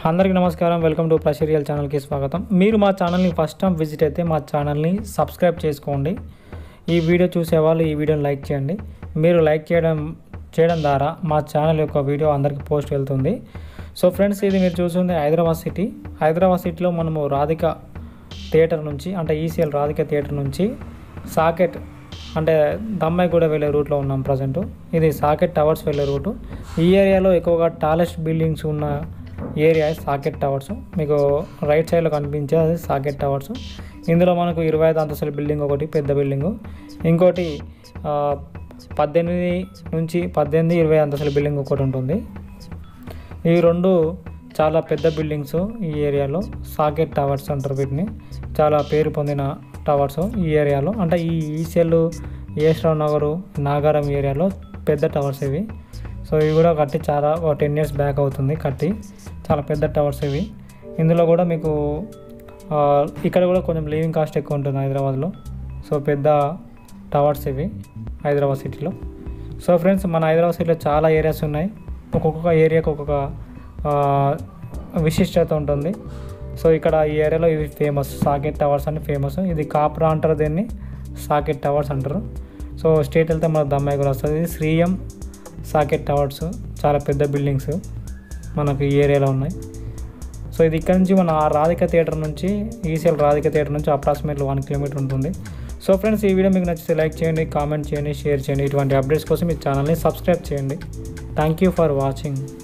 అందరికీ నమస్కారం welcome to ప్రషరియల్ ఛానల్కి స్వాగతం మీరు మా ఛానల్ని ఫస్ట్ టైం విజిట్ అయితే మా ఛానల్ని సబ్స్క్రైబ్ చేసుకోండి ఈ వీడియో చూసే వాళ్ళు ఈ వీడియోని లైక్ చేయండి మీరు లైక్ చేయడం చేయడం ద్వారా మా ఛానల్ యొక్క వీడియో అందరికీ పోస్ట్ వెళ్తుంది సో ఫ్రెండ్స్ ఇది మీరు చూస్తుంది హైదరాబాద్ సిటీ హైదరాబాద్ సిటీలో మనము రాధిక థియేటర్ నుంచి అంటే ఈసీఎల్ రాధిక థియేటర్ నుంచి సాకెట్ అంటే దమ్మాయి కూడా వెళ్ళే రూట్లో ఉన్నాం ప్రజెంట్ ఇది సాకెట్ టవర్స్ వెళ్ళే రూటు ఈ ఏరియాలో ఎక్కువగా టాలెస్ట్ బిల్డింగ్స్ ఉన్న ఏరియా సాకెట్ టవర్స్ మీకు రైట్ సైడ్లో కనిపించే అది సాకెట్ టవర్స్ ఇందులో మనకు ఇరవై ఐదు అంతస్తుల బిల్డింగ్ ఒకటి పెద్ద బిల్డింగు ఇంకోటి ఆ, పద్దెనిమిది నుంచి పద్దెనిమిది ఇరవై అంతస్తుల బిల్డింగ్ ఒకటి ఉంటుంది ఈ రెండు చాలా పెద్ద బిల్డింగ్స్ ఈ ఏరియాలో సాకెట్ టవర్స్ అంటారు వీటిని చాలా పేరు పొందిన టవర్స్ ఈ ఏరియాలో అంటే ఈ ఈసెల్ ఈశ్వరరావు నగరు నాగారం ఏరియాలో పెద్ద టవర్స్ ఇవి సో ఇవి కూడా కట్టి చాలా ఒక టెన్ ఇయర్స్ బ్యాక్ అవుతుంది కట్టి చాలా పెద్ద టవర్స్ ఇవి ఇందులో కూడా మీకు ఆ, ఇక్కడ కూడా కొంచెం లివింగ్ కాస్ట్ ఎక్కువ ఉంటుంది హైదరాబాద్లో సో పెద్ద టవర్స్ ఇవి హైదరాబాద్ సిటీలో సో ఫ్రెండ్స్ మన హైదరాబాద్ సిటీలో చాలా ఏరియాస్ ఉన్నాయి ఒక్కొక్క ఏరియాకి ఒక్కొక్క ఆ, విశిష్టత ఉంటుంది సో ఇక్కడ ఈ ఏరియాలో ఇవి ఫేమస్ సాకెట్ టవర్స్ అని ఫేమస్ ఇది కాప్రా అంటారు దీన్ని సాకెట్ టవర్స్ అంటారు సో స్టేట్ వెళ్తే మనకు దమ్మాయి కూడా వస్తుంది ఇది శ్రీయం సాకెట్ టవర్స్ చాలా పెద్ద బిల్డింగ్స్ మనకు ఈ ఏరియాలో ఉన్నాయి సో ఇది ఇక్కడ నుంచి మన రాధిక థియేటర్ నుంచి ఈసీఎల్ రాధిక థియేటర్ నుంచి అప్రాక్సిమేట్లీ వన్ కిలోమీటర్ ఉంటుంది సో ఫ్రెండ్స్ ఈ వీడియో మీకు నచ్చితే లైక్ చేయండి కామెంట్ చేయండి షేర్ చేయండి ఇటువంటి అప్డేట్స్ కోసం ఈ ఛానల్ని సబ్స్క్రైబ్ చేయండి థ్యాంక్ యూ ఫర్ వాచింగ్